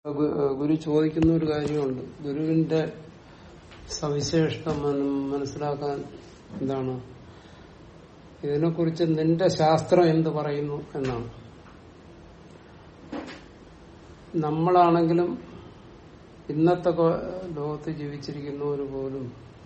ഗു- ഗുരു ചോദിക്കുന്ന ഒരു കാര്യമുണ്ട് ഗുരുവിന്റെ സവിശേഷത മന- മനസ്സിലാക്കാൻ എന്താണ് ഇതിനെക്കുറിച്ച് നിന്റെ ശാസ്ത്രം എന്ത് പറയുന്നു എന്നാണ് നമ്മളാണെങ്കിലും ഇന്നത്തെ കൊ- ലോകത്ത് ജീവിച്ചിരിക്കുന്നവർ പോലും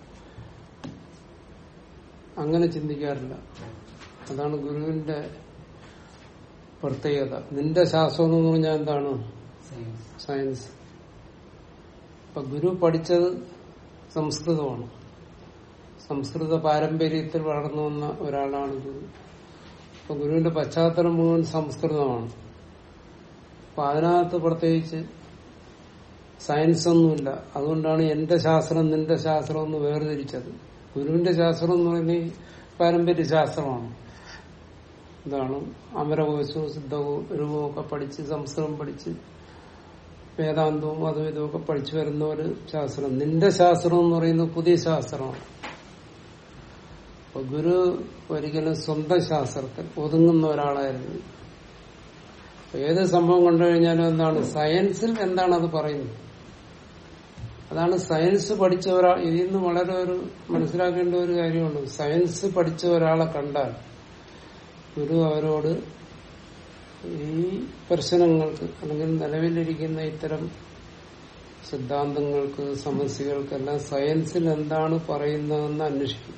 അങ്ങനെ ചിന്തിക്കാറില്ല അതാണ് ഗുരുവിന്റെ പ്രത്യേകത നിന്റെ ശാസ്ത്രം എന്ന് പറഞ്ഞാൽ എന്താണ് സയൻസ് അപ്പൊ ഗുരു പഠിച്ചത് സംസ്കൃതമാണ് സംസ്കൃത പാരമ്പര്യത്തിൽ വളർന്നു വന്ന ഒരാളാണ് ഗുരു അപ്പൊ ഗുരുവിന്റെ പശ്ചാത്തലം മുഴുവൻ സംസ്കൃതമാണ് അപ്പൊ അതിനകത്ത് പ്രത്യേകിച്ച് സയൻസ് ഒന്നുമില്ല അതുകൊണ്ടാണ് എന്റെ ശാസ്ത്രം നിന്റെ ശാസ്ത്രം എന്ന് വേർതിരിച്ചത് ഗുരുവിന്റെ ശാസ്ത്രം എന്ന് പറയുന്നത് ഈ പാരമ്പര്യ ശാസ്ത്രമാണ് എന്താണ് അമരകോശവും സിദ്ധവും രൂപവും ഒക്കെ പഠിച്ച് സംസ്കൃതം പഠിച്ച് വേദാന്തവും അതും ഇതുമൊക്കെ പഠിച്ചു വരുന്ന ഒരു ശാസ്ത്രം നിന്റെ ശാസ്ത്രം എന്ന് പറയുന്നത് പുതിയ ശാസ്ത്രമാണ് അപ്പൊ ഗുരു ഒരിക്കലും സ്വന്തം ശാസ്ത്രത്തിൽ ഒതുങ്ങുന്ന ഒരാളായിരുന്നു അപ്പൊ ഏത് സംഭവം കണ്ടു കഴിഞ്ഞാലും എന്താണ് സയൻസിൽ എന്താണ് അത് പറയുന്നത് അതാണ് സയൻസ് പഠിച്ച ഒരാൾ ഇതിൽ നിന്ന് വളരെ ഒരു മനസ്സിലാക്കേണ്ട ഒരു കാര്യമുണ്ട് സയൻസ് പഠിച്ച ഒരാളെ കണ്ടാൽ ഗുരു അവരോട് ഈ പ്രശ്നങ്ങൾക്ക് അല്ലെങ്കിൽ നിലവിലിരിക്കുന്ന ഇത്തരം സിദ്ധാന്തങ്ങൾക്ക് സമസ്യകൾക്കെല്ലാം സയൻസിൽ എന്താണ് പറയുന്നതെന്ന് അന്വേഷിക്കും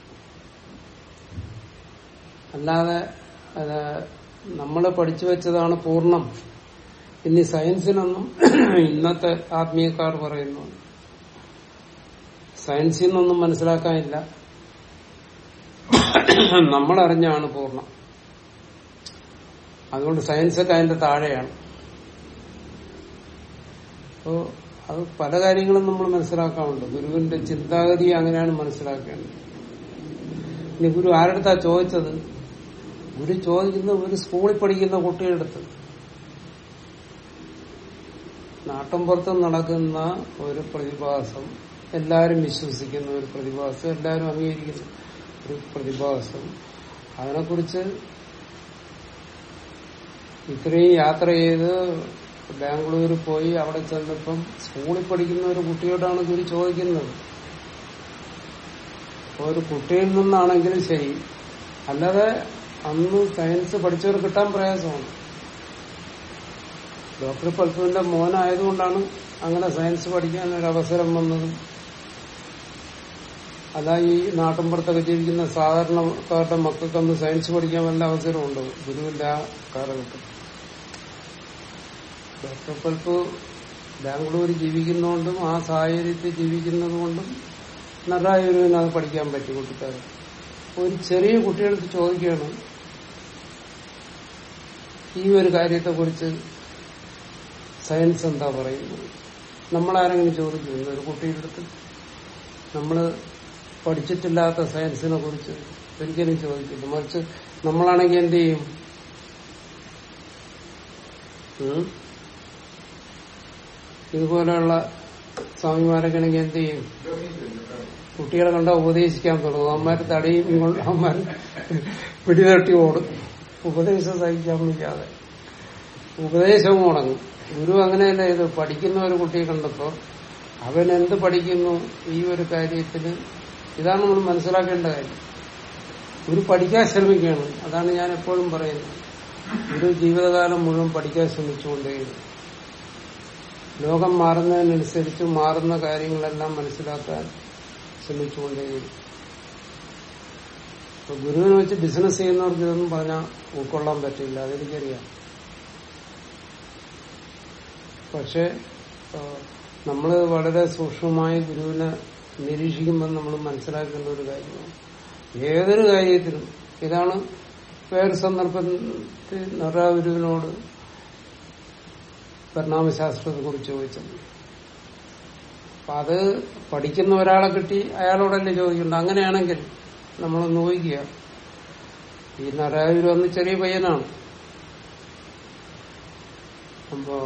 അല്ലാതെ അത് നമ്മൾ പഠിച്ചു വെച്ചതാണ് പൂർണ്ണം ഇനി സയൻസിനൊന്നും ഇന്നത്തെ ആത്മീയക്കാർ പറയുന്നു സയൻസിൽ നിന്നൊന്നും മനസ്സിലാക്കാനില്ല നമ്മളറിഞ്ഞാണ് പൂർണ്ണം അതുകൊണ്ട് സയൻസൊക്കെ അതിന്റെ താഴെയാണ് അപ്പോ അത് പല കാര്യങ്ങളും നമ്മൾ മനസ്സിലാക്കാറുണ്ട് ഗുരുവിന്റെ ചിന്താഗതി അങ്ങനെയാണ് മനസ്സിലാക്കേണ്ടത് ഇനി ഗുരു ആരടുത്താ ചോദിച്ചത് ഗുരു ചോദിക്കുന്നത് ഒരു സ്കൂളിൽ പഠിക്കുന്ന കുട്ടിയെടുത്ത് നാട്ടിൻപുറത്ത് നടക്കുന്ന ഒരു പ്രതിഭാസം എല്ലാവരും വിശ്വസിക്കുന്ന ഒരു പ്രതിഭാസം എല്ലാവരും അംഗീകരിക്കുന്ന ഒരു പ്രതിഭാസം അതിനെക്കുറിച്ച് ഇത്രയും യാത്ര ചെയ്ത് ബാംഗ്ലൂർ പോയി അവിടെ ചെന്നപ്പം സ്കൂളിൽ പഠിക്കുന്ന ഒരു കുട്ടിയോടാണ് ഗുരു ചോദിക്കുന്നത് അപ്പൊ ഒരു കുട്ടിയിൽ നിന്നാണെങ്കിലും ശരി അല്ലാതെ അന്ന് സയൻസ് പഠിച്ചവർ കിട്ടാൻ പ്രയാസമാണ് ഡോക്ടർ പൽപ്പുവിന്റെ മോനായതുകൊണ്ടാണ് അങ്ങനെ സയൻസ് പഠിക്കാൻ ഒരു അവസരം വന്നത് അല്ല ഈ നാട്ടിൻപുറത്തൊക്കെ ജീവിക്കുന്ന സാധാരണക്കാരുടെ മക്കൾക്കൊന്ന് സയൻസ് പഠിക്കാൻ വല്ല അവസരമുണ്ടോ ഗുരുവിന്റെ ആ കാലഘട്ടം ഡോക്ടർ പൽപ്പ് ബാംഗ്ലൂർ ജീവിക്കുന്നതുകൊണ്ടും ആ സാഹചര്യത്തിൽ ജീവിക്കുന്നത് കൊണ്ടും നറായൂരിന് അത് പഠിക്കാൻ പറ്റി കുട്ടിക്കാരൻ ഒരു ചെറിയ കുട്ടികൾക്ക് ചോദിക്കുകയാണ് ഈ ഒരു കാര്യത്തെക്കുറിച്ച് സയൻസ് എന്താ പറയുന്നത് നമ്മളാരെങ്കിലും ചോദിക്കുന്നു ഒരു കുട്ടിയുടെ അടുത്ത് നമ്മള് പഠിച്ചിട്ടില്ലാത്ത സയൻസിനെ കുറിച്ച് ഒരിക്കലും ചോദിക്കില്ല മറിച്ച് നമ്മളാണെങ്കിൽ എന്ത് ചെയ്യും ഉം? ഇതുപോലെയുള്ള സ്വാമിമാരൊക്കെ ആണെങ്കിൽ എന്ത് ചെയ്യും കുട്ടികളെ കണ്ട ഉപദേശിക്കാൻ തുടങ്ങും അമ്മമാര് തടയും ഇങ്ങോട്ട് അമ്മമാർ പിടിതട്ടി ഓടും ഉപദേശം സഹിക്കാൻ വയ്യാതെ ഉപദേശവും മുടങ്ങും ഗുരു അങ്ങനെയല്ല ഇത് പഠിക്കുന്ന ഒരു കുട്ടിയെ കണ്ടപ്പോ അവൻ എന്ത് പഠിക്കുന്നു ഈ ഒരു കാര്യത്തില് ഇതാണ് നമ്മൾ മനസ്സിലാക്കേണ്ട കാര്യം ഗുരു പഠിക്കാൻ ശ്രമിക്കുകയാണ് അതാണ് ഞാൻ എപ്പോഴും പറയുന്നത് ഒരു ജീവിതകാലം മുഴുവൻ പഠിക്കാൻ ശ്രമിച്ചുകൊണ്ടേയിരുന്നു ലോകം മാറുന്നതിനനുസരിച്ച് മാറുന്ന കാര്യങ്ങളെല്ലാം മനസ്സിലാക്കാൻ ശ്രമിച്ചുകൊണ്ടേയിരുന്നു ഇപ്പൊ ഗുരുവിനെ വെച്ച് ബിസിനസ് ചെയ്യുന്നവർക്ക് ഇതൊന്നും പറഞ്ഞാൽ ഉൾക്കൊള്ളാൻ പറ്റില്ല അതെനിക്കറിയാം പക്ഷെ നമ്മൾ വളരെ സൂക്ഷ്മമായി ഗുരുവിനെ നിരീക്ഷിക്കുമ്പോൾ നമ്മൾ മനസ്സിലാക്കേണ്ട ഒരു കാര്യമാണ് ഏതൊരു കാര്യത്തിലും ഇതാണ് വേറെ സന്ദർഭത്തിൽ നറാഗുരുവിനോട് പരിണാമശാസ്ത്രത്തെ കുറിച്ച് ചോദിച്ചത് അപ്പൊ അത് പഠിക്കുന്ന ഒരാളെ കിട്ടി അയാളോടല്ലേ ചോദിക്കണ്ട അങ്ങനെയാണെങ്കിൽ നമ്മൾ നോക്കുക ഈ നരാഗുരു അന്ന് ചെറിയ പയ്യനാണ് അപ്പോ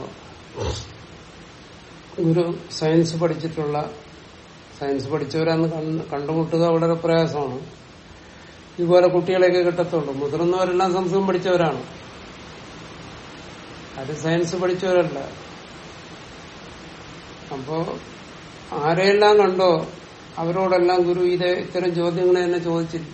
ഗുരു സയൻസ് പഠിച്ചിട്ടുള്ള സയൻസ് പഠിച്ചവരന്ന് കണ്ട് കണ്ടുമുട്ടുക വളരെ പ്രയാസമാണ് ഇതുപോലെ കുട്ടികളെയൊക്കെ കിട്ടത്തുള്ളൂ മുതിർന്നവരെല്ലാം സംസ്കൃതം പഠിച്ചവരാണ് അത് സയൻസ് പഠിച്ചവരല്ല അപ്പോ ആരെയെല്ലാം കണ്ടോ അവരോടെല്ലാം ഗുരു ഇത് ഇത്തരം ചോദ്യങ്ങൾ തന്നെ ചോദിച്ചിരിക്കും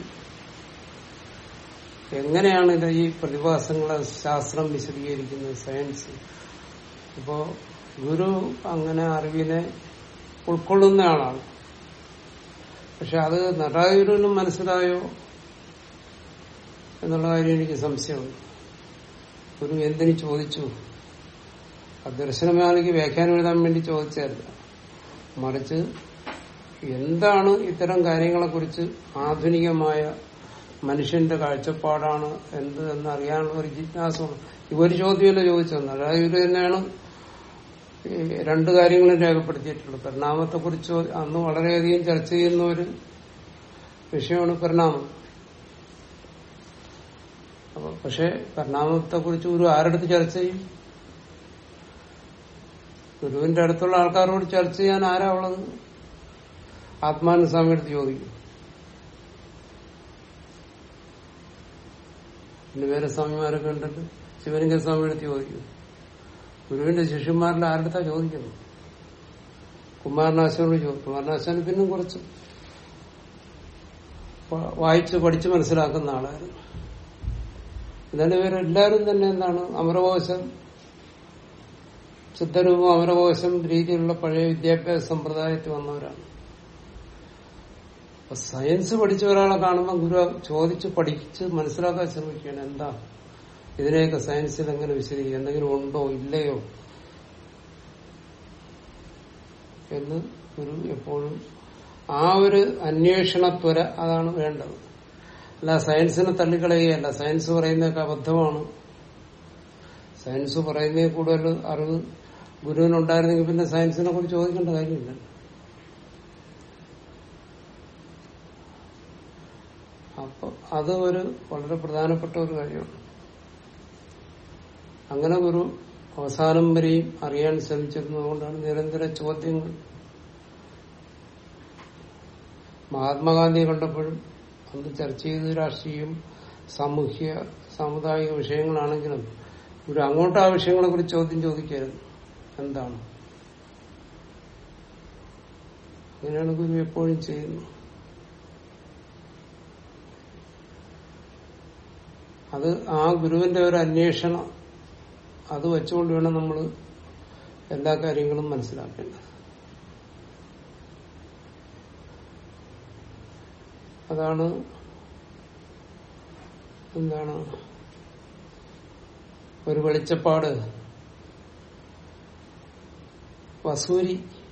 എങ്ങനെയാണ് ഇത് ഈ പ്രതിഭാസങ്ങളെ ശാസ്ത്രം വിശദീകരിക്കുന്നത് സയൻസ് അപ്പോ ഗുരു അങ്ങനെ അറിവിനെ ഉൾക്കൊള്ളുന്ന ആളാണ് പക്ഷെ അത് നടഗുരുവിനും മനസ്സിലായോ എന്നുള്ള കാര്യം എനിക്ക് സംശയമുണ്ട് ഗുരു എന്തിനു ചോദിച്ചു ആ ദർശനമാലിക്ക് വ്യാഖ്യാനം എഴുതാൻ വേണ്ടി ചോദിച്ചതല്ല മറിച്ച് എന്താണ് ഇത്തരം കാര്യങ്ങളെക്കുറിച്ച് ആധുനികമായ മനുഷ്യന്റെ കാഴ്ചപ്പാടാണ് എന്ത് എന്ന് അറിയാനുള്ള ഒരു ജിജ്ഞാസമാണ് ഈ ഒരു ചോദ്യമല്ല ചോദിച്ചത് അതായത് ഇത് തന്നെയാണ് ഈ രണ്ട് കാര്യങ്ങളും രേഖപ്പെടുത്തിയിട്ടുള്ളത് പരിണാമത്തെ കുറിച്ച് അന്ന് വളരെയധികം ചർച്ച ചെയ്യുന്ന ഒരു വിഷയമാണ് പരിണാമം അപ്പൊ പക്ഷെ പരിണാമത്തെ കുറിച്ച് ഗുരു ആരടുത്ത് ചർച്ച ചെയ്യും ഗുരുവിന്റെ അടുത്തുള്ള ആൾക്കാരോട് ചർച്ച ചെയ്യാൻ ആരാ ഉള്ളത് ആത്മാനുസ്വാമി അടുത്ത് ചോദിക്കും പിന്നെ വേറെ സ്വാമിമാരൊക്കെ ഉണ്ടല്ലോ ശിവലിംഗ സ്വാമി അടുത്ത് ചോദിക്കും ഗുരുവിന്റെ ശിഷ്യന്മാരിൽ ആരുടെ ചോദിക്കുന്നു കുമാരനാശനോട് ചോദിക്കും കുമാരനാശാൻ പിന്നും കുറച്ച് വ- വായിച്ച് പഠിച്ച് മനസ്സിലാക്കുന്ന ആളായിരുന്നു എന്നാലും ഇവരെല്ലാവരും തന്നെ എന്താണ് അമരകോശം സിദ്ധരൂപം അമരകോശം രീതിയിലുള്ള പഴയ വിദ്യാഭ്യാസ സമ്പ്രദായത്തിൽ വന്നവരാണ് അപ്പൊ സയൻസ് പഠിച്ച ഒരാളെ കാണുമ്പോൾ ഗുരു ചോദിച്ച് പഠിച്ച് മനസ്സിലാക്കാൻ ശ്രമിക്കുകയാണ് എന്താ ഇതിനെയൊക്കെ സയൻസിൽ എങ്ങനെ വിശദീകരിക്കും എന്തെങ്കിലും ഉണ്ടോ ഇല്ലയോ എന്ന് ഗുരു എപ്പോഴും ആ ഒരു അന്വേഷണത്വര അതാണ് വേണ്ടത് അല്ല സയൻസിനെ തള്ളിക്കളയുകയല്ല സയൻസ് പറയുന്നതൊക്കെ അബദ്ധമാണ് സയൻസ് പറയുന്നതിൽ കൂടുതൽ അറിവ് ഗുരുവിനുണ്ടായിരുന്നെങ്കിൽ പിന്നെ സയൻസിനെ കുറിച്ച് ചോദിക്കേണ്ട കാര്യമില്ല അപ്പൊ അത് ഒരു വളരെ പ്രധാനപ്പെട്ട ഒരു കാര്യമാണ് അങ്ങനെ ഗുരു അവസാനം വരെയും അറിയാൻ ശ്രമിച്ചിരുന്നതുകൊണ്ടാണ് നിരന്തര ചോദ്യങ്ങൾ മഹാത്മാഗാന്ധിയെ കണ്ടപ്പോഴും അന്ന് ചർച്ച ചെയ്ത് രാഷ്ട്രീയം സാമൂഹ്യ സാമുദായിക വിഷയങ്ങളാണെങ്കിലും ഗുരു അങ്ങോട്ട് ആ വിഷയങ്ങളെ കുറിച്ച് ചോദ്യം ചോദിക്കരുത് എന്താണ് അങ്ങനെയാണ് ഗുരു എപ്പോഴും ചെയ്യുന്നത് അത് ആ ഗുരുവിന്റെ ഒരു അന്വേഷണം അത് വെച്ചുകൊണ്ട് വേണം നമ്മൾ എല്ലാ കാര്യങ്ങളും മനസ്സിലാക്കേണ്ടത് അതാണ് എന്താണ് ഒരു വെളിച്ചപ്പാട് വസൂരി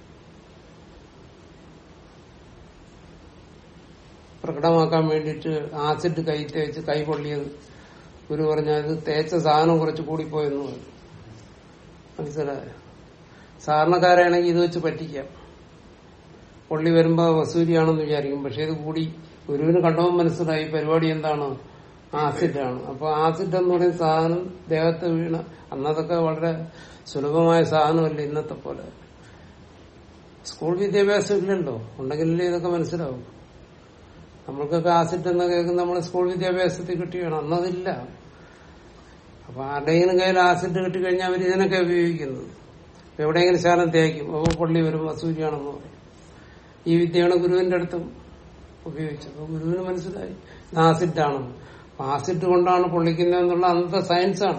പ്രകടമാക്കാൻ വേണ്ടിയിട്ട് ആസിഡ് കൈ തേച്ച് കൈ പൊള്ളിയത് ഗുരു പറഞ്ഞാൽ ഇത് തേച്ച സാധനം കുറച്ച് കൂടിപ്പോയെന്ന് പറഞ്ഞു മനസ്സിലായോ സാധാരണക്കാരാണെങ്കിൽ ഇത് വെച്ച് പറ്റിക്കാം പൊള്ളി വരുമ്പോ വസൂരിയാണെന്ന് വിചാരിക്കും പക്ഷെ ഇത് കൂടി ഗുരുവിന് കണ്ടവൻ മനസ്സിലായി പരിപാടി എന്താണ് ആസിഡാണ് അപ്പൊ ആസിഡ് എന്ന് പറയുന്ന സാധനം ദേഹത്ത് വീണ അന്നതൊക്കെ വളരെ സുലഭമായ സാധനമല്ല ഇന്നത്തെ പോലെ സ്കൂൾ വിദ്യാഭ്യാസം ഇല്ലല്ലോ ഉണ്ടെങ്കിലല്ലേ ഇതൊക്കെ മനസ്സിലാവും നമ്മൾക്കൊക്കെ ആസിഡ് എന്ന് കേൾക്കുന്ന നമ്മൾ സ്കൂൾ വിദ്യാഭ്യാസത്തിൽ കിട്ടിയാണ് അന്നതില്ല അപ്പൊ ആരുടെയെങ്കിലും കയ്യിൽ ആസിഡ് കിട്ടിക്കഴിഞ്ഞാൽ അവർ ഇതിനൊക്കെ ഉപയോഗിക്കുന്നത് ഇപ്പൊ എവിടെയെങ്കിലും ശാലം തേക്കും അപ്പൊ പൊള്ളി വരും വസൂരിയാണെന്ന് പറയും ഈ വിദ്യയാണ് ഗുരുവിന്റെ അടുത്തും ഉപയോഗിച്ചത് അപ്പൊ ഗുരുവിന് മനസ്സിലായി ഇത് ആസിഡാണെന്ന് അപ്പൊ ആസിഡ് കൊണ്ടാണ് പൊള്ളിക്കുന്നതെന്നുള്ള അന്നത്തെ സയൻസാണ്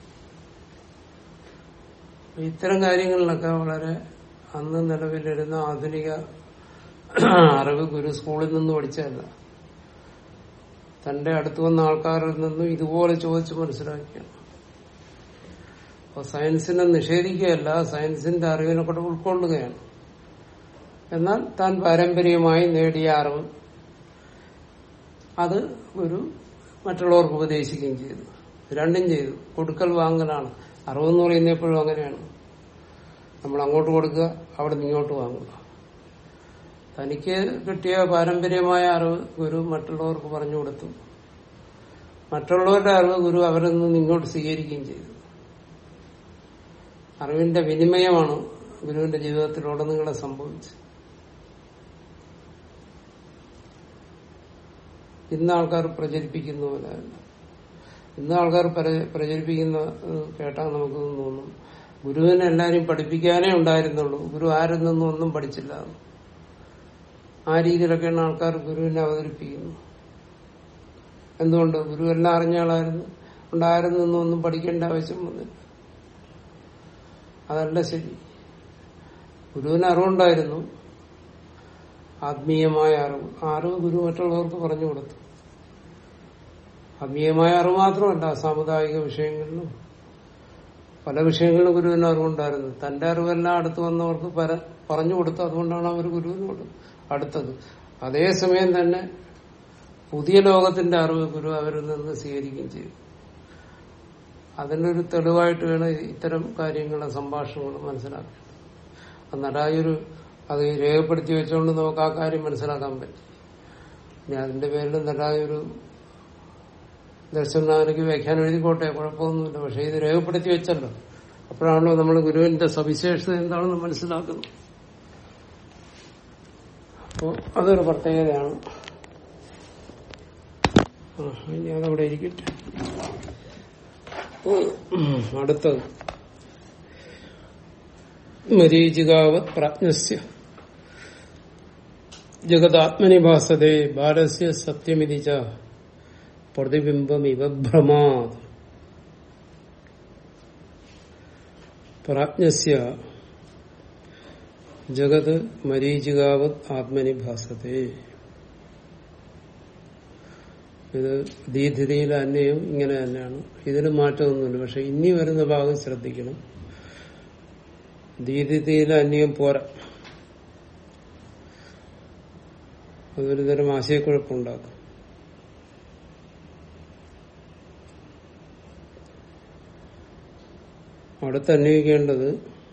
അപ്പൊ ഇത്തരം കാര്യങ്ങളിലൊക്കെ വളരെ അന്ന് നിലവിലിരുന്ന ആധുനിക അറിവ് ഗുരു സ്കൂളിൽ നിന്ന് പഠിച്ചതല്ല തന്റെ അടുത്ത് വന്ന ആൾക്കാരിൽ നിന്നും ഇതുപോലെ ചോദിച്ച് മനസ്സിലാക്കിയാണ് അപ്പൊ സയൻസിനെ നിഷേധിക്കുകയല്ല സയൻസിന്റെ അറിവിനെ കൊണ്ട് ഉൾക്കൊള്ളുകയാണ് എന്നാൽ താൻ പാരമ്പര്യമായി നേടിയ അറിവ് അത് ഒരു മറ്റുള്ളവർക്ക് ഉപദേശിക്കുകയും ചെയ്തു രണ്ടും ചെയ്തു കൊടുക്കൽ വാങ്ങലാണ് അറിവെന്ന് പറയുന്നത് എപ്പോഴും അങ്ങനെയാണ് നമ്മൾ അങ്ങോട്ട് കൊടുക്കുക അവിടെ നിന്ന് ഇങ്ങോട്ട് വാങ്ങുക തനിക്ക് കിട്ടിയ പാരമ്പര്യമായ അറിവ് ഗുരു മറ്റുള്ളവർക്ക് പറഞ്ഞു കൊടുത്തു മറ്റുള്ളവരുടെ അറിവ് ഗുരു അവരിൽ നിന്ന് ഇങ്ങോട്ട് സ്വീകരിക്കുകയും ചെയ്തു അറിവിന്റെ വിനിമയമാണ് ഗുരുവിന്റെ ജീവിതത്തിലുടനീളം സംഭവിച്ചത് ഇന്ന് ആൾക്കാർ പ്രചരിപ്പിക്കുന്ന പോലെ ഇന്ന് ആൾക്കാർ പ്രചരിപ്പിക്കുന്ന ഏഹ്, കേട്ടാൽ നമുക്ക് തോന്നും ഗുരുവിനെ എല്ലാരും പഠിപ്പിക്കാനേ ഉണ്ടായിരുന്നുള്ളൂ ഗുരു ആരിൽ നിന്നും ഒന്നും പഠിച്ചില്ല ആ രീതിയിലൊക്കെയാണ് ആൾക്കാർ ഗുരുവിനെ അവതരിപ്പിക്കുന്നത് എന്തുകൊണ്ട് ഗുരു എല്ലാം അറിഞ്ഞ ആളായിരുന്നു അതുകൊണ്ട് ആരിൽ നിന്നും ഒന്നും പഠിക്കേണ്ട ആവശ്യം വന്നില്ല അതല്ല ശരി ഗുരുവിന് അറിവുണ്ടായിരുന്നു ആത്മീയമായ അറിവ് ആ അറിവ് ഗുരു മറ്റുള്ളവർക്ക് പറഞ്ഞു കൊടുത്തു ആത്മീയമായ അറിവ് മാത്രമല്ല സാമുദായിക വിഷയങ്ങളിലും പല വിഷയങ്ങളിലും ഗുരുവിന് അറിവുണ്ടായിരുന്നു തന്റെ അറിവെല്ലാം അടുത്ത് വന്നവർക്ക് പര പറഞ്ഞു കൊടുത്തു അതുകൊണ്ടാണ് അവർ ഗുരുവിനോട് അടുത്തത് അതേസമയം തന്നെ പുതിയ ലോകത്തിന്റെ അറിവ് ഗുരു അവരിൽ നിന്ന് സ്വീകരിക്കുകയും ചെയ്തു അതിനൊരു തെളിവായിട്ട് വേണം ഇത്തരം കാര്യങ്ങളെ സംഭാഷണങ്ങൾ മനസ്സിലാക്കാൻ അത് നടായൊരു അത് രേഖപ്പെടുത്തി വെച്ചുകൊണ്ട് നമുക്ക് ആ കാര്യം മനസ്സിലാക്കാൻ പറ്റും ഇനി അതിന്റെ പേരിൽ നടായൊരു ദർശനാనికి വ്യാഖ്യാനം എഴുതിക്കോട്ടെ കുഴപ്പമൊന്നുമില്ല പക്ഷെ ഇത് രേഖപ്പെടുത്തി വെച്ചല്ലോ അപ്പോഴാണല്ലോ നമ്മൾ ഗുരുവിന്റെ സവിശേഷത എന്താണെന്ന് മനസ്സിലാക്കുന്നത് അപ്പോ അതൊരു പ്രത്യേകതയാണ് ആ, ഇനി അതവിടെ ഇരിക്കട്ടെ ഉം, അടുത്തത് മരീചികാവത് പ്രാജ്ഞസ്യ ജഗതാത്മനി ഭാസതേ ബാലസ്യ സത്യമിതി ച പ്രതിബിംബമിവ ഭ്രമാത് പ്രാജ്ഞസ്യ ജഗത് മരീചികാവത് ആത്മനി ഭാസതേ ഇത് ദീധിതിയിലെ അന്വയം ഇങ്ങനെ തന്നെയാണ് ഇതിന് മാറ്റമൊന്നുമില്ല പക്ഷെ ഇനി വരുന്ന ഭാഗം ശ്രദ്ധിക്കണം ദീതിയിലെ അന്വയം പോരാ അതൊരു തരം ആശയക്കുഴപ്പമുണ്ടാക്കും അടുത്ത് അന്വയിക്കേണ്ടത്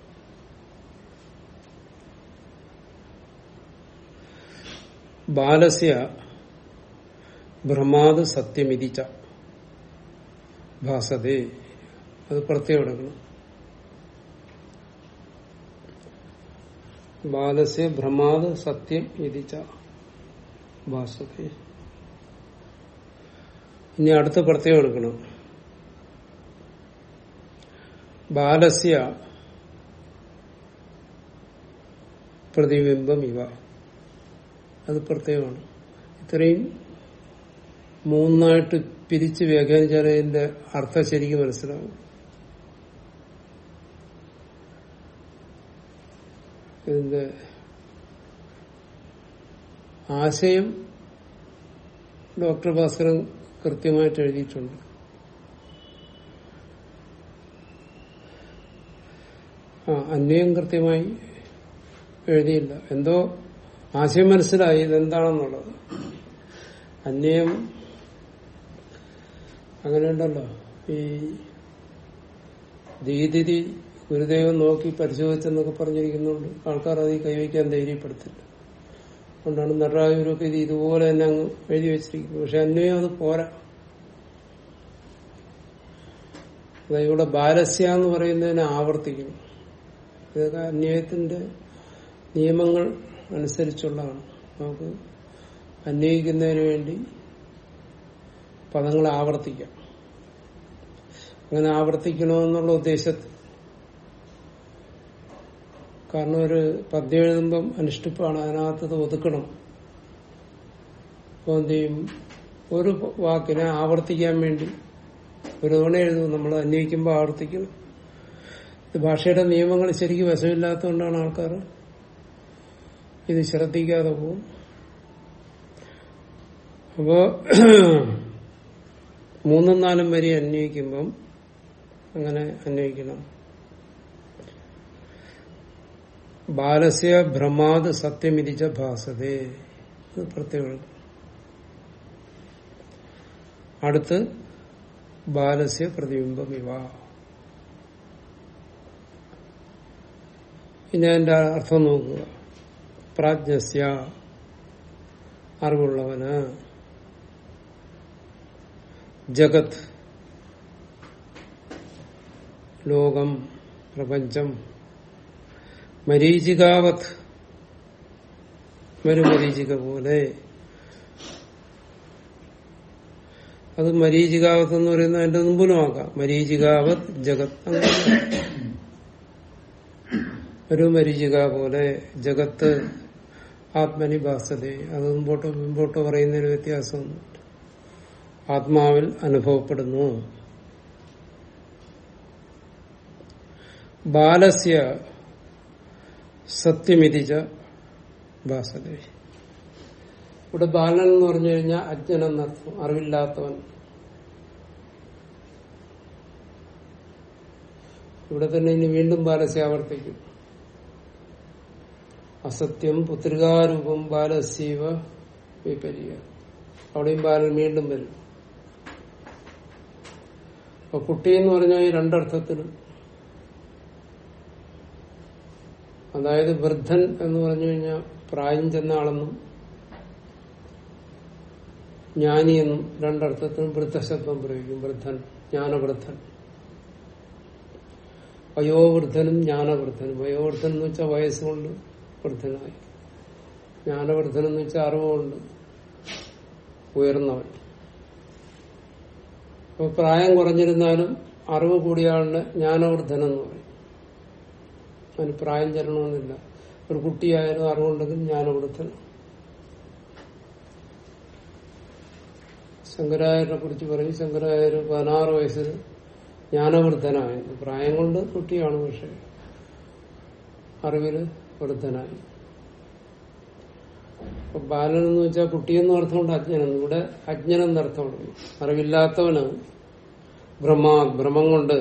ബാലസ്യ ഭ്രമാത് സത്യമിതിച്ച ഭാസതേ അത് പ്രത്യേകം എടുക്കണം ബാലസ്യ ഭ്രമാത് സത്യം വിധിച്ച ഭാസതേ ഇനി അടുത്ത് പ്രത്യേകം എടുക്കണം ബാലസ്യ പ്രതിബിംബം ഇവ അത് പ്രത്യേകമാണ് ഇത്രയും മൂന്നായിട്ട് പിരിച്ച് വ്യാഖ്യാനിച്ചാൽ അതിന്റെ അർത്ഥം ശരിക്കും മനസ്സിലാവും ഇതിന്റെ ആശയം ഡോക്ടർ ഭാസ്കരൻ കൃത്യമായിട്ട് എഴുതിയിട്ടുണ്ട് ആ അന്വയം കൃത്യമായി എഴുതിയില്ല എന്തോ ആശയം മനസ്സിലായി ഇതെന്താണെന്നുള്ളത് അന്വയം അങ്ങനെയുണ്ടല്ലോ ഈ ദീതിരി ഗുരുദേവൻ നോക്കി പരിശോധിച്ചെന്നൊക്കെ പറഞ്ഞിരിക്കുന്നുണ്ട് ആൾക്കാർ അത് കൈവയ്ക്കാൻ ധൈര്യപ്പെടുത്തില്ല അതുകൊണ്ടാണ് നടരാജൂരൊക്കെ ഇത് ഇതുപോലെ തന്നെ അങ്ങ് എഴുതി വെച്ചിരിക്കുന്നത് പക്ഷെ അന്വയം അത് പോരാ അതായത് ഇവിടെ ബാലസ്യ എന്ന് പറയുന്നതിനെ ആവർത്തിക്കുന്നു ഇതൊക്കെ അന്വയത്തിന്റെ നിയമങ്ങൾ അനുസരിച്ചുള്ളതാണ് നമുക്ക് അന്വയിക്കുന്നതിന് വേണ്ടി പദങ്ങൾ ആവർത്തിക്കാം അങ്ങനെ ആവർത്തിക്കണമെന്നുള്ള ഉദ്ദേശത്തിൽ കാരണം ഒരു പദ്യം എഴുതുമ്പം അനുഷ്ഠിപ്പാണ് അതിനകത്ത് ഇത് ഒതുക്കണം അപ്പോൾ എന്ത് ചെയ്യും ഒരു വാക്കിനെ ആവർത്തിക്കാൻ വേണ്ടി ഒരു തവണ എഴുതും നമ്മൾ അന്വയിക്കുമ്പോൾ ആവർത്തിക്കണം ഇത് ഭാഷയുടെ നിയമങ്ങൾ ശരിക്കും വശമില്ലാത്തതുകൊണ്ടാണ് ആൾക്കാർ ഇത് ശ്രദ്ധിക്കാതെ പോകും അപ്പോ മൂന്നും നാലും വരി അന്വയിക്കുമ്പം അങ്ങനെ അന്വയിക്കണം ബാലസ്യ ഭ്രമാത് സത്യമിരിച്ച ഭാസതേ ഇത് പ്രത്യേകം അടുത്ത് ബാലസ്യ പ്രതിബിംബം ഇവ ഇനി അതിന്റെ അർത്ഥം നോക്കുക പ്രാജ്ഞസ്യ അറിവുള്ളവന് ജഗത് ലോകം പ്രപഞ്ചം മരീചികാവത് മരുമരീചിക പോലെ അത് മരീചികാവത്ത് എന്ന് പറയുന്നത് അതിന്റെ മുമ്പിലുമാക്കാം മരീചികാവത് ജഗത് അങ്ങനെ ഒരു മരീചിക പോലെ ജഗത്ത് ആത്മനി ഭാസത അത് മുമ്പോട്ട് മുമ്പോട്ട് പറയുന്നതിന് വ്യത്യാസമൊന്നും ആത്മാവിൽ അനുഭവപ്പെടുന്നു ബാലസ്യ സത്യമിതിച്ച ഭാസത ഇവിടെ ബാലൻ എന്ന് പറഞ്ഞു കഴിഞ്ഞാൽ അജ്ഞൻ എന്നർത്ഥം അറിവില്ലാത്തവൻ ഇവിടെ തന്നെ ഇനി വീണ്ടും ബാലസ്യ ആവർത്തിക്കും അസത്യം പുത്രികാരൂപം ബാലസ്യവ വിപര്യ അവിടെയും ബാലൻ വീണ്ടും വരും അപ്പൊ കുട്ടി എന്ന് പറഞ്ഞാൽ ഈ രണ്ടർത്ഥത്തിലും അതായത് വൃദ്ധൻ എന്ന് പറഞ്ഞു കഴിഞ്ഞാൽ പ്രായം ചെന്ന ആളെന്നും ജ്ഞാനി എന്നും രണ്ടർത്ഥത്തിനും വൃദ്ധശബ്ദം പ്രയോഗിക്കും വൃദ്ധൻ ജ്ഞാനവൃദ്ധൻ വയോവൃദ്ധനും ജ്ഞാനവൃദ്ധനും വയോവൃദ്ധൻ എന്ന് വെച്ചാൽ വയസ്സുകൊണ്ട് വൃദ്ധനായി ജ്ഞാനവൃദ്ധൻ എന്ന് വെച്ചാൽ അറിവുകൊണ്ട് ഉയർന്നവൻ അപ്പൊ പ്രായം കുറഞ്ഞിരുന്നാലും അറിവ് കൂടിയ ആളിന് ജ്ഞാനവൃദ്ധൻ എന്ന് പറയും അതിന് പ്രായം ചെല്ലണമെന്നില്ല ഒരു കുട്ടിയായാലും അറിവുണ്ടെങ്കിൽ ജ്ഞാനവൃദ്ധൻ ശങ്കരായരെ കുറിച്ച് പറയും ശങ്കരായർ പതിനാറ് വയസ്സിൽ ജ്ഞാനവൃദ്ധനായിരുന്നു പ്രായം കൊണ്ട് കുട്ടിയാണ് പക്ഷെ അറിവില് വൃദ്ധനായി അപ്പൊ ബാലൻ എന്ന് വെച്ചാൽ കുട്ടിയെന്ന് അർത്ഥമുണ്ട് അജ്ഞനെന്ന് ഇവിടെ അജ്ഞനെന്ന് അർത്ഥമുണ്ട് അറിവില്ലാത്തവന് ഭ്രമ ഭ്രമം കൊണ്ട്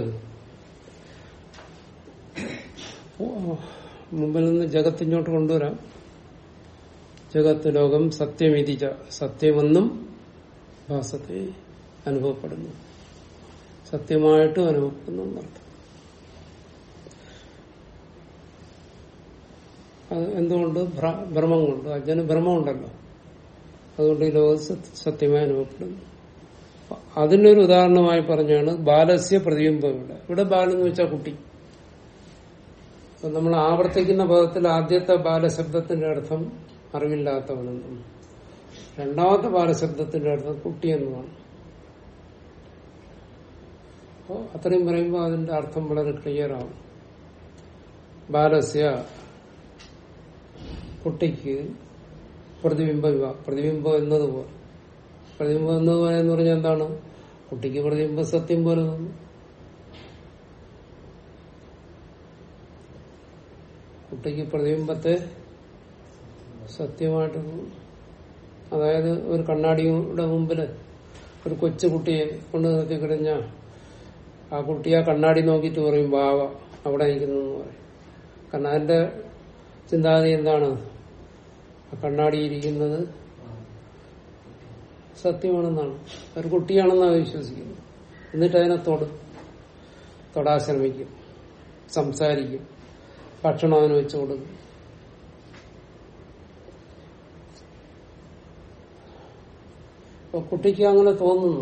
മുമ്പിൽ നിന്ന് ജഗത്തിങ്ങോട്ട് കൊണ്ടുവരാം ജഗത്ത് ലോകം സത്യമിതിച്ച സത്യമെന്നും ഭാസത്തെ അനുഭവപ്പെടുന്നു സത്യമായിട്ടും അനുഭവപ്പെടുന്നു എന്നർത്ഥം അത് എന്തുകൊണ്ട് ഭ്ര- ഭ്രമം കൊണ്ട് അജ്ഞന് ഭ്രമമുണ്ടല്ലോ അതുകൊണ്ട് ഈ ലോകം സത്യ- സത്യമായി അനുഭവപ്പെടുന്നു അതിനൊരു ഉദാഹരണമായി പറഞ്ഞാണ് ബാലസ്യ പ്രതിബിംബം ഇവിടെ ഇവിടെ ബാലെന്ന് വെച്ചാൽ കുട്ടി അപ്പൊ നമ്മൾ ആവർത്തിക്കുന്ന പദത്തിൽ ആദ്യത്തെ ബാലശബ്ദത്തിന്റെ അർത്ഥം അറിവില്ലാത്തവനെന്നും രണ്ടാമത്തെ ബാലശബ്ദത്തിന്റെ അർത്ഥം കുട്ടിയെന്നുമാണ് അപ്പോ അത്രയും പറയുമ്പോൾ അതിന്റെ അർത്ഥം വളരെ ക്ലിയർ ആവും ബാലസ്യ കുട്ടിക്ക് പ്രതിബിംബ വിവാ പ്രതിബിംബം എന്നതുപോലെ പ്രതിബിംബം എന്നതുപോലെ എന്ന് പറഞ്ഞാൽ എന്താണ് കുട്ടിക്ക് പ്രതിബിംബം സത്യം പോലെ തോന്നും കുട്ടിക്ക് പ്രതിബിംബത്തെ സത്യമായിട്ട് തോന്നും അതായത് ഒരു കണ്ണാടിയുടെ മുമ്പിൽ ഒരു കൊച്ചു കുട്ടിയെ കൊണ്ട് നിർത്തി കഴിഞ്ഞാൽ ആ കുട്ടി ആ കണ്ണാടി നോക്കിയിട്ട് പറയും ബാവ അവിടെ ഇരിക്കുന്നു എന്ന് പറയും കാരണം അതിന്റെ ചിന്താഗതി എന്താണ് ആ കണ്ണാടി ഇരിക്കുന്നത് സത്യമാണെന്നാണ് ഒരു കുട്ടിയാണെന്നാണ് വിശ്വസിക്കുന്നത് എന്നിട്ട് അതിനെ തൊട് തൊടാൻ ശ്രമിക്കും സംസാരിക്കും ഭക്ഷണം അവന് വെച്ചു കൊടുക്കും അപ്പൊ കുട്ടിക്ക് അങ്ങനെ തോന്നുന്നു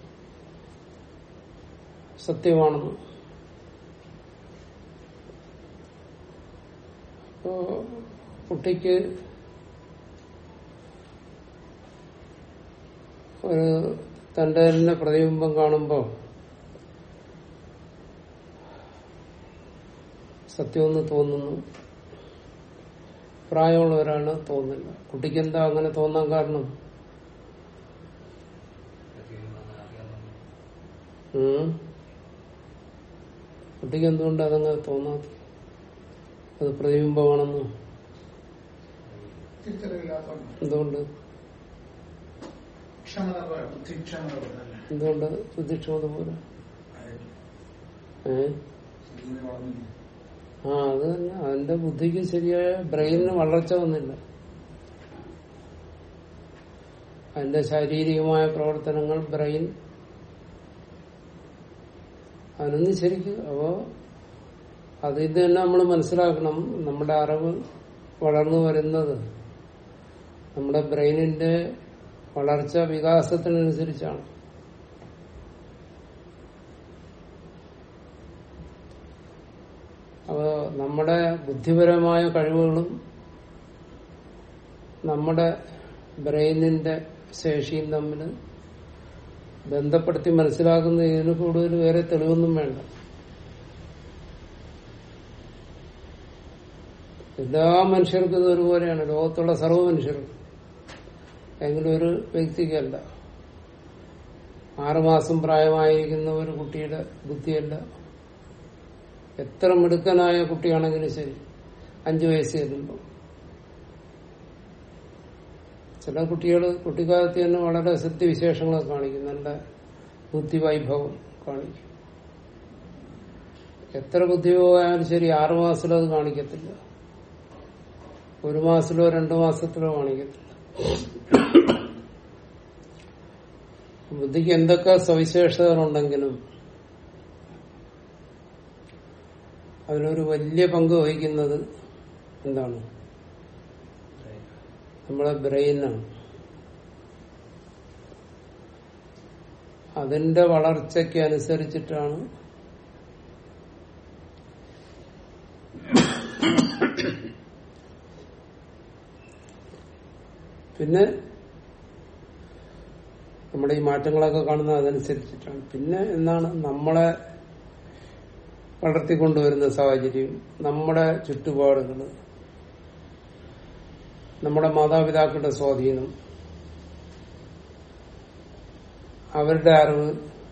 സത്യമാണെന്ന് അപ്പോ കുട്ടിക്ക് ഒരു തന്റെ തന്നെ പ്രതിബിംബം കാണുമ്പോ സത്യമെന്ന് തോന്നുന്നു പ്രായമുള്ളവരാണ് തോന്നില്ല കുട്ടിക്ക് എന്താ അങ്ങനെ തോന്നാൻ കാരണം ഉം. കുട്ടിക്ക് എന്തുകൊണ്ട് അതങ്ങനെ തോന്നാത്ത അത് പ്രതിബിംബമാണെന്ന് തിരിച്ചറിവില്ലാത്തതുകൊണ്ട് എന്തുകൊണ്ട് ക്ഷമത പോലെ ബുദ്ധിക്ഷമത പോലെ അല്ലേ എന്തുകൊണ്ട് ബുദ്ധിക്ഷമത പോലെ ഏ ശരീരം വളർന്നില്ല. ആ അത് തന്നെ അതിന്റെ ബുദ്ധിക്ക് ശരിയായ ബ്രെയിനിന് വളർച്ച വന്നില്ല അതിന്റെ ശാരീരികമായ പ്രവർത്തനങ്ങൾ ബ്രെയിൻ അതിനൊന്നും ശരിക്കും അപ്പോ അതിൽ തന്നെ നമ്മൾ മനസ്സിലാക്കണം നമ്മുടെ അറിവ് വളർന്നു വരുന്നത് നമ്മുടെ ബ്രെയിനിന്റെ വളർച്ച വികാസത്തിനനുസരിച്ചാണ് അപ്പോ നമ്മുടെ ബുദ്ധിപരമായ കഴിവുകളും നമ്മുടെ ബ്രെയിനിന്റെ ശേഷിയും തമ്മിൽ ബന്ധപ്പെടുത്തി മനസ്സിലാക്കുന്ന ഇതിന് കൂടുതൽ വേറെ തെളിവൊന്നും വേണ്ട എല്ലാ മനുഷ്യർക്കും ഇത് ഒരുപോലെയാണ് ലോകത്തുള്ള സർവ്വ മനുഷ്യർക്കും എങ്കിലും ഒരു വ്യക്തിക്കല്ല ആറുമാസം പ്രായമായിരിക്കുന്ന ഒരു കുട്ടിയുടെ ബുദ്ധിയല്ല എത്ര മിടുക്കനായ കുട്ടിയാണെങ്കിലും ശരി അഞ്ചു വയസ്സ് ചെല്ലുമ്പോൾ ചില കുട്ടികൾ കുട്ടിക്കാലത്ത് തന്നെ വളരെ സിദ്ധിവിശേഷങ്ങളൊക്കെ കാണിക്കും നല്ല ബുദ്ധിവൈഭവം കാണിക്കും എത്ര ബുദ്ധിവൈഭവമായാലും ശരി ആറു മാസത്തിലോ അത് കാണിക്കത്തില്ല ഒരു മാസത്തിലോ രണ്ടു മാസത്തിലോ കാണിക്കത്തില്ല ബുദ്ധിക്ക് എന്തൊക്കെ സവിശേഷതകളുണ്ടെങ്കിലും അതിനൊരു വലിയ പങ്ക് വഹിക്കുന്നത് എന്താണ് നമ്മളെ ബ്രെയിനാണ് അതിന്റെ വളർച്ചയ്ക്ക് അനുസരിച്ചിട്ടാണ് പിന്നെ നമ്മുടെ ഈ മാറ്റങ്ങളൊക്കെ കാണുന്നത് അതനുസരിച്ചിട്ടാണ് പിന്നെ എന്താണ് നമ്മളെ വളർത്തിക്കൊണ്ടുവരുന്ന സാഹചര്യം നമ്മുടെ ചുറ്റുപാടുകൾ നമ്മുടെ മാതാപിതാക്കളുടെ സ്വാധീനം അവരുടെ അറിവ്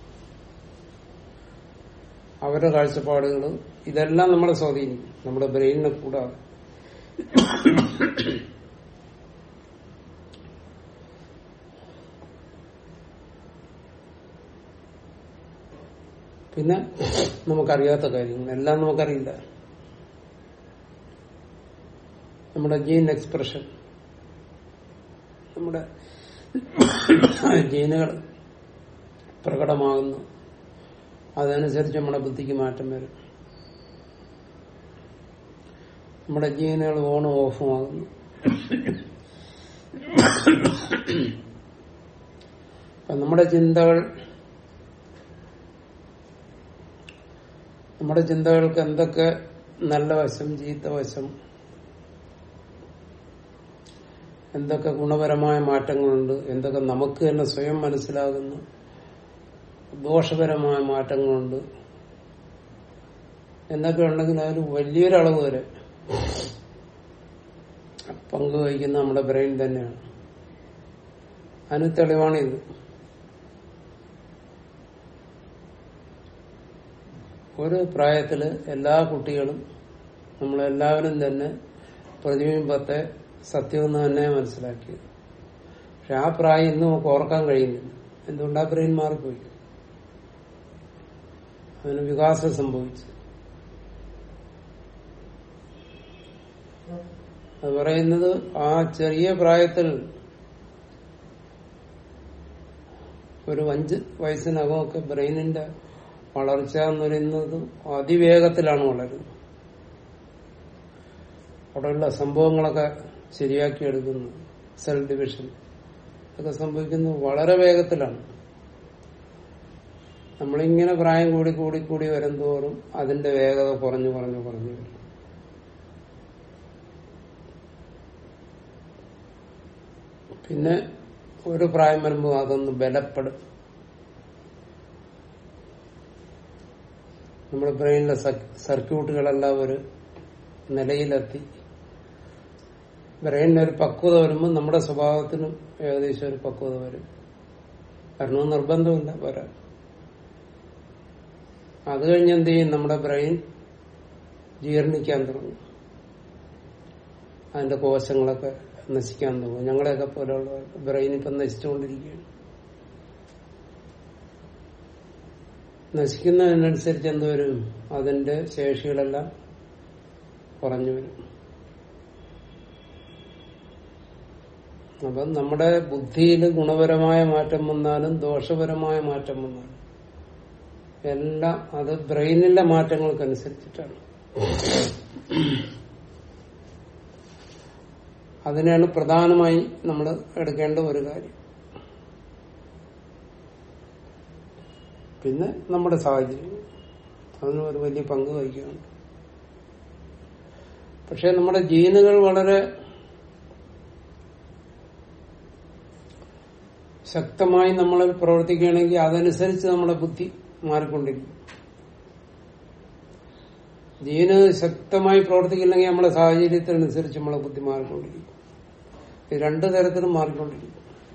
അവരുടെ കാഴ്ചപ്പാടുകൾ ഇതെല്ലാം നമ്മളെ സ്വാധീനിക്കും നമ്മുടെ ബ്രെയിനിനെ കൂടാതെ പിന്നെ നമുക്കറിയാത്ത കാര്യങ്ങൾ എല്ലാം നമുക്കറിയില്ല നമ്മുടെ ജീൻ എക്സ്പ്രഷൻ നമ്മുടെ ജീനുകൾ പ്രകടമാകുന്നു അതനുസരിച്ച് നമ്മുടെ ബുദ്ധിക്ക് മാറ്റം വരും നമ്മുടെ ജീനുകൾ ഓണും ഓഫും ആകുന്നു അപ്പൊ നമ്മുടെ ചിന്തകൾ നമ്മുടെ ചിന്തകൾക്ക് എന്തൊക്കെ നല്ല വശം ചീത്ത വശം എന്തൊക്കെ ഗുണപരമായ മാറ്റങ്ങളുണ്ട് എന്തൊക്കെ നമുക്ക് തന്നെ സ്വയം മനസ്സിലാകുന്നു ദോഷപരമായ മാറ്റങ്ങളുണ്ട് എന്നൊക്കെ ഉണ്ടെങ്കിൽ അതിന് വലിയൊരളവ് വരെ പങ്കുവഹിക്കുന്ന നമ്മുടെ ബ്രെയിൻ തന്നെയാണ് അതിന് തെളിവാണിത് ഒരു പ്രായത്തില് എല്ലാ കുട്ടികളും നമ്മളെല്ലാവരും തന്നെ പ്രതിബിംബത്തെ സത്യമെന്ന് തന്നെ മനസ്സിലാക്കിയത് പക്ഷെ ആ പ്രായം ഇന്ന് നമുക്ക് ഓർക്കാൻ കഴിയുന്നില്ല എന്തുകൊണ്ട് ആ ബ്രെയിൻ മാറിപ്പോയി അതിന് വികാസം സംഭവിച്ചു അത് പറയുന്നത് ആ ചെറിയ പ്രായത്തിൽ ഒരു അഞ്ച് വയസ്സിനകമൊക്കെ ബ്രെയിനിന്റെ വളർച്ച എന്ന് പറയുന്നത് അതിവേഗത്തിലാണ് വളരുന്നത് അവിടെയുള്ള സംഭവങ്ങളൊക്കെ ശരിയാക്കി എടുക്കുന്നു സെൽ ഡിവിഷൻ ഒക്കെ സംഭവിക്കുന്നത് വളരെ വേഗത്തിലാണ് നമ്മളിങ്ങനെ പ്രായം കൂടി കൂടി കൂടി വരുന്തോറും അതിന്റെ വേഗത കുറഞ്ഞു കുറഞ്ഞു കുറഞ്ഞു വരും പിന്നെ ഒരു പ്രായം വരുമ്പോൾ അതൊന്ന് ബലപ്പെടും നമ്മുടെ ബ്രെയിനിലെ സർക്യൂട്ടുകളെല്ലാം ഒരു നിലയിലെത്തി ബ്രെയിനിന് ഒരു പക്വത വരുമ്പോൾ നമ്മുടെ സ്വഭാവത്തിനും ഏകദേശം ഒരു പക്വത വരും വരണമെന്ന് നിർബന്ധമില്ല വരാൻ അത് കഴിഞ്ഞ് എന്ത് ചെയ്യും നമ്മുടെ ബ്രെയിൻ ജീർണിക്കാൻ തുടങ്ങും അതിന്റെ കോശങ്ങളൊക്കെ നശിക്കാൻ തുടങ്ങും ഞങ്ങളെയൊക്കെ പോലെയുള്ള ബ്രെയിൻ ഇപ്പം നശിച്ചുകൊണ്ടിരിക്കുകയാണ് നശിക്കുന്നതിനനുസരിച്ച് എന്തുവരും അതിന്റെ ശേഷികളെല്ലാം കുറഞ്ഞു വരും അപ്പം നമ്മുടെ ബുദ്ധിയിൽ ഗുണപരമായ മാറ്റം വന്നാലും ദോഷപരമായ മാറ്റം വന്നാലും എല്ലാം അത് ബ്രെയിനിലെ മാറ്റങ്ങൾക്കനുസരിച്ചിട്ടാണ് അതിനാണ് പ്രധാനമായി നമ്മൾ എടുക്കേണ്ട ഒരു കാര്യം പിന്നെ നമ്മുടെ സാഹചര്യം അതിന് ഒരു വലിയ പങ്ക് വഹിക്കുന്നുണ്ട് പക്ഷെ നമ്മുടെ ജീനുകൾ വളരെ ശക്തമായി നമ്മൾ പ്രവർത്തിക്കുകയാണെങ്കിൽ അതനുസരിച്ച് നമ്മുടെ ബുദ്ധി മാറിക്കൊണ്ടിരിക്കും ജീവന് ശക്തമായി പ്രവർത്തിക്കില്ലെങ്കിൽ നമ്മുടെ സാഹചര്യത്തിനനുസരിച്ച് നമ്മളെ ബുദ്ധി മാറിക്കൊണ്ടിരിക്കും ഇത് രണ്ടു തരത്തിലും മാറിക്കൊണ്ടിരിക്കും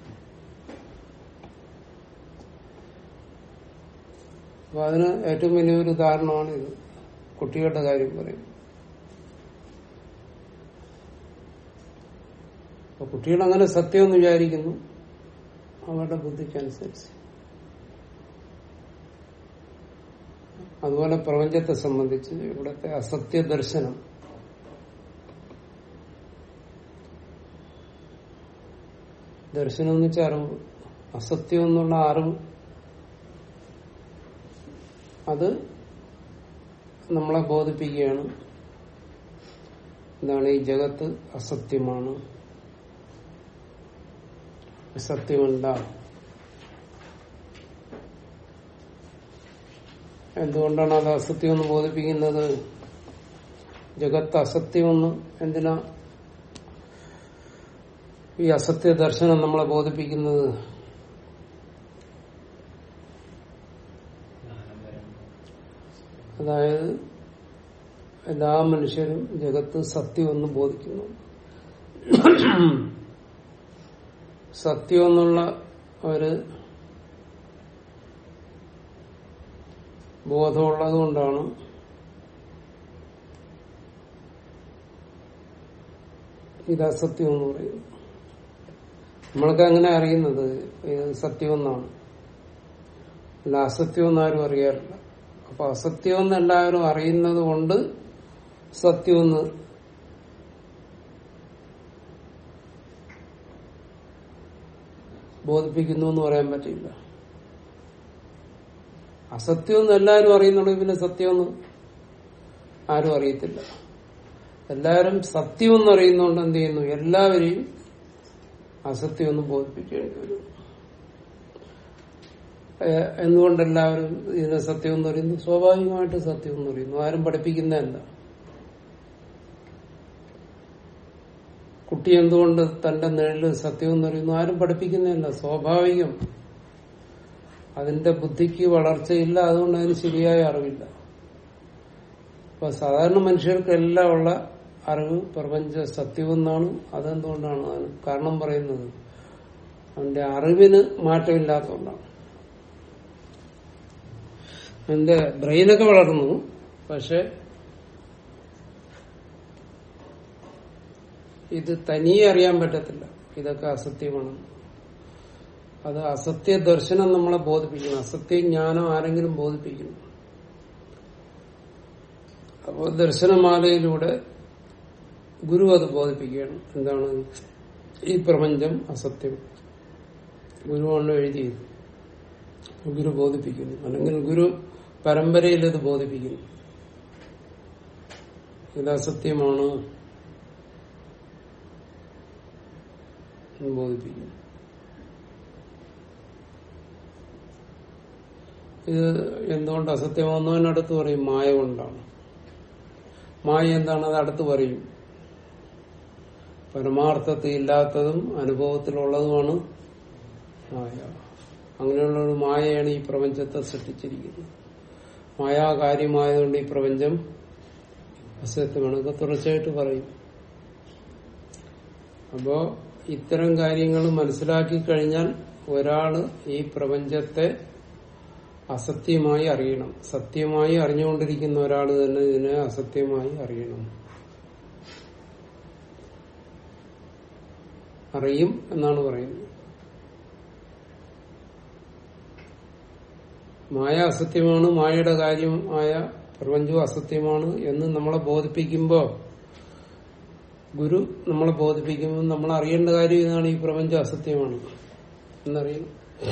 അപ്പൊ അതിന് ഏറ്റവും വലിയൊരു ഉദാഹരണമാണ് ഇത് കുട്ടികളുടെ കാര്യം പറയും അപ്പൊ കുട്ടികൾ അങ്ങനെ സത്യമെന്ന് വിചാരിക്കുന്നു അവരുടെ ബുദ്ധിക്കനുസരിച്ച് അതുപോലെ പ്രപഞ്ചത്തെ സംബന്ധിച്ച് ഇവിടുത്തെ അസത്യ ദർശനം ദർശനം എന്ന് വെച്ചാൽ അറിവ് അസത്യം എന്നുള്ള അറിവ് അത് നമ്മളെ ബോധിപ്പിക്കുകയാണ് എന്താണ് ഈ ജഗത്ത് അസത്യമാണ് സത്യമല്ല എന്തുകൊണ്ടാണ് അത് അസത്യമെന്ന് ബോധിപ്പിക്കുന്നത് ജഗത്ത് അസത്യമെന്ന് എന്തിനാ ഈ അസത്യ ദർശനം നമ്മളെ ബോധിപ്പിക്കുന്നത് അതായത് എല്ലാ മനുഷ്യരും ജഗത്ത് സത്യമെന്ന് ബോധിക്കുന്നു സത്യം എന്നുള്ള ഒരു ബോധമുള്ളത് കൊണ്ടാണ് ഇത് അസത്യം എന്ന് പറയുന്നത് നമ്മൾക്ക് അങ്ങനെ അറിയുന്നത് ഇത് സത്യമെന്നാണ് അല്ല അസത്യം എന്നാരും അറിയാറില്ല അപ്പൊ അസത്യം എന്ന് എല്ലാവരും അറിയുന്നത് കൊണ്ട് സത്യമെന്ന് ബോധിപ്പിക്കുന്നു എന്ന് പറയാൻ പറ്റില്ല അസത്യമെന്ന് എല്ലാവരും അറിയുന്നുള്ളൂ പിന്നെ സത്യമെന്ന് ആരും അറിയത്തില്ല എല്ലാവരും സത്യമെന്ന് അറിയുന്നതുകൊണ്ട് എന്ത് ചെയ്യുന്നു എല്ലാവരെയും അസത്യമെന്ന് ബോധിപ്പിക്കേണ്ടി വരും ഏഹ് എന്തുകൊണ്ട് എല്ലാവരും ഇതിനെ സത്യം എന്ന് പറയുന്നു സ്വാഭാവികമായിട്ട് സത്യം എന്ന് പറയുന്നു ആരും പഠിപ്പിക്കുന്നതല്ല കുട്ടി എന്തുകൊണ്ട് തന്റെ നിഴല് സത്യം എന്ന് പറയുന്നു ആരും പഠിപ്പിക്കുന്നതല്ല സ്വാഭാവികം അതിന്റെ ബുദ്ധിക്ക് വളർച്ചയില്ല അതുകൊണ്ട് അതിന് ശരിയായ അറിവില്ല അപ്പൊ സാധാരണ മനുഷ്യർക്കെല്ലാം ഉള്ള അറിവ് പ്രപഞ്ച സത്യമെന്നാണ് അതെന്തുകൊണ്ടാണ് അതിന് കാരണം പറയുന്നത് അവന്റെ അറിവിന് മാറ്റമില്ലാത്തതുകൊണ്ടാണ് എന്റെ ബ്രെയിനൊക്കെ വളർന്നു പക്ഷെ ഇത് തനിയെ അറിയാൻ പറ്റത്തില്ല ഇതൊക്കെ അസത്യമാണ് അത് അസത്യ ദർശനം നമ്മളെ ബോധിപ്പിക്കണം അസത്യ ജ്ഞാനം ആരെങ്കിലും ബോധിപ്പിക്കുന്നു അപ്പോൾ ദർശനമാലയിലൂടെ ഗുരു അത് ബോധിപ്പിക്കുകയാണ് എന്താണ് ഈ പ്രപഞ്ചം അസത്യം ഗുരുവാണ് എഴുതിയത് ഗുരു ബോധിപ്പിക്കുന്നു അല്ലെങ്കിൽ ഗുരു പരമ്പരയിൽ ഇത് ബോധിപ്പിക്കുന്നു ഇത് അസത്യമാണ് എന്ന് ബോധിപ്പിക്കുന്നു ഇത് എന്തുകൊണ്ട് അസത്യമാകുന്നതിനടുത്ത് പറയും മായ കൊണ്ടാണ് മായ എന്താണ് അത് അടുത്ത് പറയും പരമാർത്ഥത്തിൽ ഇല്ലാത്തതും അനുഭവത്തിലുള്ളതുമാണ് മായ അങ്ങനെയുള്ള ഒരു മായയാണ് ഈ പ്രപഞ്ചത്തെ സൃഷ്ടിച്ചിരിക്കുന്നത് മായാകാര്യമായതുകൊണ്ട് ഈ പ്രപഞ്ചം അസത്യമാണ് ഇതൊക്കെ തുടർച്ചയായിട്ട് പറയും അപ്പോ ഇത്തരം കാര്യങ്ങൾ മനസ്സിലാക്കി കഴിഞ്ഞാൽ ഒരാള് ഈ പ്രപഞ്ചത്തെ അസത്യമായി അറിയണം സത്യമായി അറിഞ്ഞുകൊണ്ടിരിക്കുന്ന ഒരാൾ തന്നെ ഇതിനെ അസത്യമായി അറിയണം അറിയും എന്നാണ് പറയുന്നത് മായ അസത്യമാണ് മായയുടെ കാര്യമായ പ്രപഞ്ചവും അസത്യമാണ് എന്ന് നമ്മളെ ബോധിപ്പിക്കുമ്പോ ഗുരു നമ്മളെ ബോധിപ്പിക്കുമ്പോൾ നമ്മൾ അറിയേണ്ട കാര്യം ഇതാണ് ഈ പ്രപഞ്ചം അസത്യമാണ് എന്നറിയണം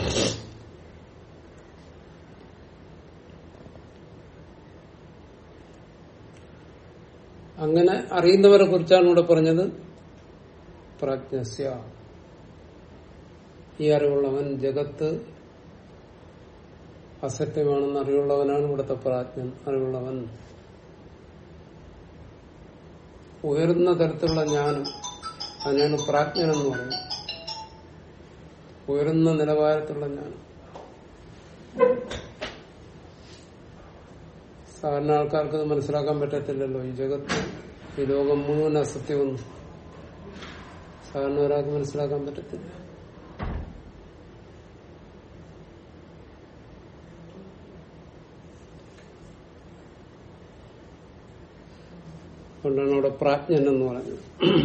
അങ്ങനെ അറിയുന്നവരെ കുറിച്ചാണ് ഇവിടെ പറഞ്ഞത് പ്രാജ്ഞസ്യ ഈ അറിവുള്ളവൻ ജഗത്ത് അസത്യമാണെന്ന് അറിവുള്ളവനാണ് ഇവിടുത്തെ പ്രാജ്ഞൻ അറിവുള്ളവൻ ഉയർന്ന തരത്തിലുള്ള ജ്ഞാനം അതിനാണ് പ്രാജ്ഞൻ എന്ന് പറയുന്നത് ഉയർന്ന നിലവാരത്തിലുള്ള ജ്ഞാനം സാധാരണ ആൾക്കാർക്ക് ഇത് മനസ്സിലാക്കാൻ പറ്റത്തില്ലല്ലോ ഈ ജഗത്ത് ഈ ലോകം മുഴുവൻ അസത്യമൊന്നും സാധാരണ ഒരാൾക്ക് മനസ്സിലാക്കാൻ പറ്റത്തില്ല അതുകൊണ്ടാണ് അവിടെ പ്രാജ്ഞൻ എന്ന് പറഞ്ഞത്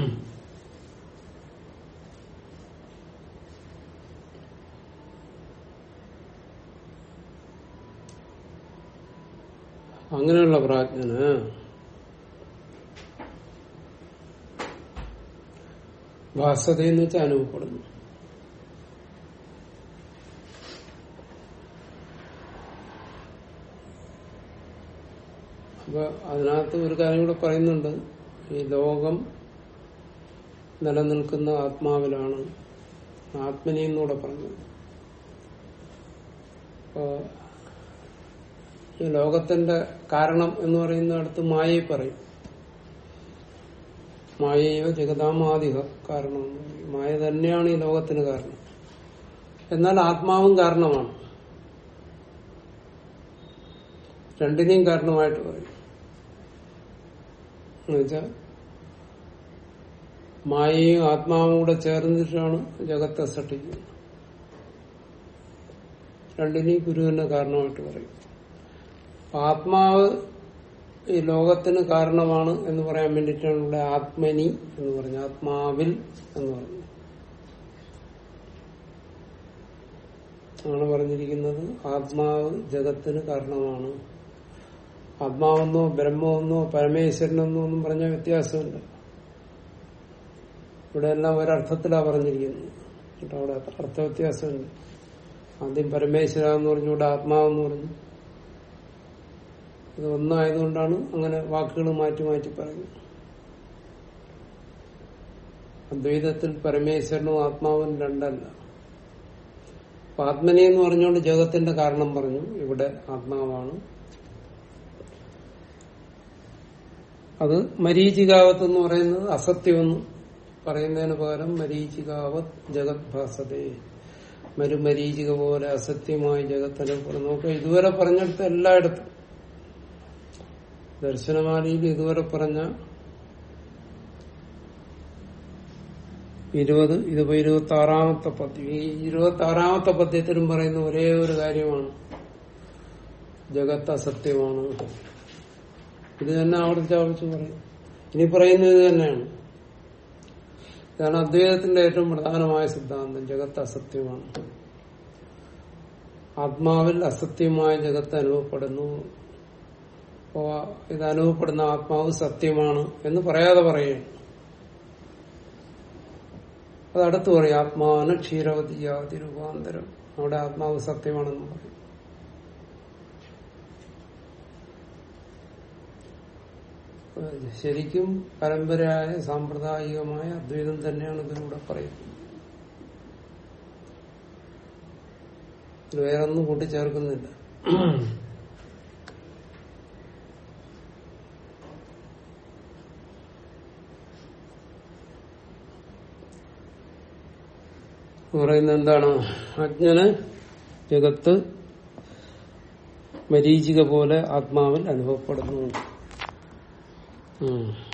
അങ്ങനെയുള്ള പ്രാജ്ഞന് ഭാസതയെന്ന് വെച്ചാൽ അനുഭവപ്പെടുന്നു അപ്പൊ അതിനകത്ത് ഒരു കാര്യം കൂടെ പറയുന്നുണ്ട് ഈ ലോകം നിലനിൽക്കുന്ന ആത്മാവിലാണ് ആത്മനി എന്നൂടെ പറഞ്ഞത് അപ്പോ ഈ ലോകത്തിന്റെ കാരണം എന്ന് പറയുന്നിടത്ത് മായയെ പറയും മായയോ ജഗതാമാദിക കാരണം എന്ന് പറയും. മായ തന്നെയാണ് ഈ ലോകത്തിന് കാരണം എന്നാൽ ആത്മാവും കാരണമാണ് രണ്ടിനെയും കാരണമായിട്ട് പറയും എന്നുവെച്ചാൽ മായയും ആത്മാവും കൂടെ ചേർന്നിട്ടാണ് ജഗത്തെ സൃഷ്ടിക്കുന്നത് രണ്ടിനെയും ഗുരു തന്നെ കാരണമായിട്ട് പറയും അപ്പൊ ആത്മാവ് ഈ ലോകത്തിന് കാരണമാണ് എന്ന് പറയാൻ വേണ്ടിയിട്ടാണ് ഇവിടെ ആത്മനി എന്ന് പറഞ്ഞത് ആത്മാവിൽ എന്ന് പറഞ്ഞു ആണ് പറഞ്ഞിരിക്കുന്നത് ആത്മാവ് ജഗത്തിന് കാരണമാണ് ആത്മാവെന്നോ ബ്രഹ്മമെന്നോ പരമേശ്വരനെന്നോ ഒന്നും പറഞ്ഞ വ്യത്യാസമില്ല ഇവിടെ എല്ലാം ഒരർത്ഥത്തിലാ പറഞ്ഞിരിക്കുന്നത് കേട്ടോ അവിടെ അർത്ഥ വ്യത്യാസമുണ്ട് ആദ്യം പരമേശ്വര എന്ന് പറഞ്ഞു ഇവിടെ ആത്മാവെന്ന് പറഞ്ഞു ഇത് ഒന്നായതുകൊണ്ടാണ് അങ്ങനെ വാക്കുകൾ മാറ്റി മാറ്റി പറയുന്നത് അദ്വൈതത്തിൽ പരമേശ്വരനും ആത്മാവും രണ്ടല്ല അപ്പൊ ആത്മനി എന്ന് പറഞ്ഞുകൊണ്ട് ജഗത്തിന്റെ കാരണം പറഞ്ഞു ഇവിടെ ആത്മാവാണ് അത് മരീചികാവത്ത് എന്ന് പറയുന്നത് അസത്യമെന്ന് പറയുന്നതിന് പകരം മരീചികാവത് ജഗത് ഭാസതേ മരുമരീചിക പോലെ അസത്യമായി ജഗത്തിനെ പോലെ നോക്കുക ഇതുവരെ പറഞ്ഞെടുത്ത് എല്ലായിടത്തും ദർശനമാലയിൽ ഇതുവരെ പറഞ്ഞ ഇരുപത് ഇതിപ്പോ ഇരുപത്തി ആറാമത്തെ പദ്യം ഈ ഇരുപത്തി ആറാമത്തെ പദ്യത്തിലും പറയുന്ന ഒരേ ഒരു കാര്യമാണ് ജഗത്ത് അസത്യമാണ് ഇത് തന്നെ ആവർത്തിച്ച് ആവർത്തിച്ച് പറയും ഇനി പറയുന്നത് ഇത് തന്നെയാണ് ഇതാണ് അദ്വൈതത്തിന്റെ ഏറ്റവും പ്രധാനമായ സിദ്ധാന്തം ജഗത്ത് അസത്യമാണ് ആത്മാവിൽ അസത്യമായ ജഗത്ത് അനുഭവപ്പെടുന്നു അപ്പോ ഇത് അനുഭവപ്പെടുന്ന ആത്മാവ് സത്യമാണ് എന്ന് പറയാതെ പറയുകയാണ് അത് അടുത്ത് പറയും ആത്മാവിന് ക്ഷീരവതിയാതി രൂപാന്തരം അവിടെ ആത്മാവ് സത്യമാണെന്ന് പറയും ശരിക്കും പരമ്പരയായ സാമ്പ്രദായികമായ അദ്വൈതം തന്നെയാണ് ഇതിലൂടെ പറയുന്നത് ഇത് വേറൊന്നും കൂട്ടിച്ചേർക്കുന്നില്ല പറയുന്നത് എന്താണ് അജ്ഞന് ജഗത്ത് മരീചിക പോലെ ആത്മാവിൽ അനുഭവപ്പെടുന്നു ഉം